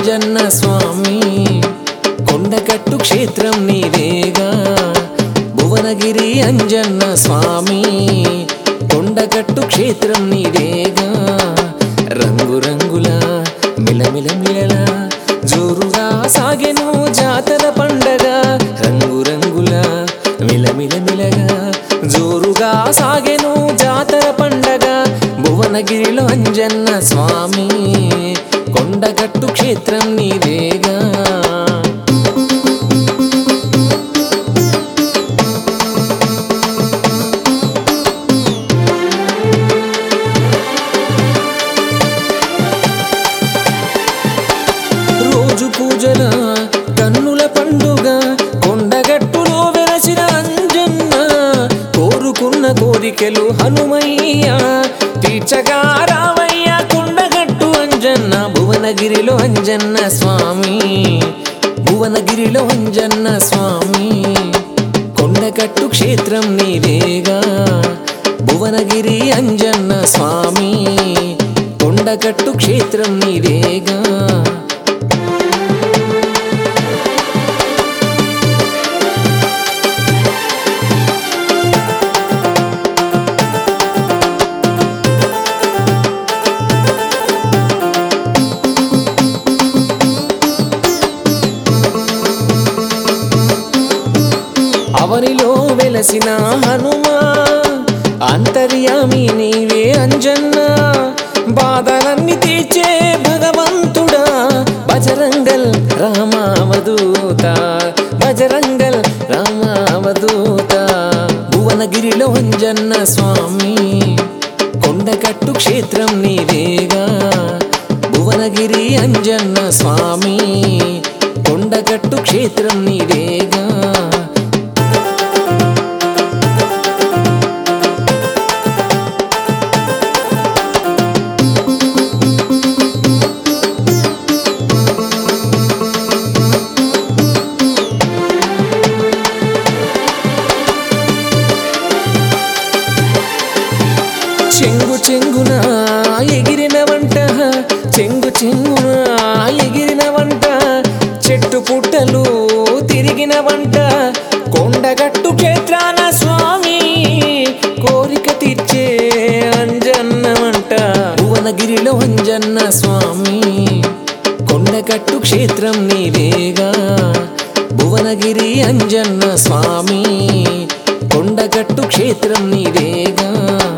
అంజన్న స్వామి కొండకట్టు క్షేత్రం నీదేగా భువనగిరి అంజన్న స్వామి కొండకట్టు క్షేత్రం నీదేగా రంగు రంగుల మిలమిల మిలల జోరుగా సాగెను జాతర పండగ రంగు రంగుల మిలమిల మిలగా జోరుగా సాగెను జాతర పండగ భువనగిరిలో అంజన్న స్వామి కొండగట్టు క్షేత్రం నీదేగా రోజు పూజల కన్నుల పండుగ కొండగట్టులో వెలసిన అంజన్న కోరుకున్న కోరికలు హనుమయ్య తీర్చగా రావయ్య కొండగట్టు అంజన్న భువనగిరిలో అంజన్న స్వామి భువనగిరిలో అంజన్న స్వామి కొండగట్టు క్షేత్రం నీదేగా భువనగిరి అంజన్న స్వామి కొండగట్టు క్షేత్రం నీదేగా అవనిలో వెలసిన హనుమా అంతర్యామి నీవే అంజన్న బాధలన్నీ తీర్చే భగవంతుడా బజరంగల్ రామావదూత బజరంగల్ రామావదూత భువనగిరిలో అంజన్న స్వామి కొండకట్టు క్షేత్రం నీవేగా భువనగిరి అంజన్న స్వామి కొండకట్టు క్షేత్రం నీవేగా చెంగు చెంగున ఎగిరిన వంట చెంగు చెంగున ఎగిరిన వంట చెట్టు పుట్టలు తిరిగిన వంట కొండగట్టు క్షేత్రాన స్వామి కోరిక తీర్చే అంజన్న వంట భువనగిరిలో అంజన్న స్వామి కొండగట్టు క్షేత్రం నీదేగా భువనగిరి అంజన్న స్వామి కొండగట్టు క్షేత్రం నీదేగా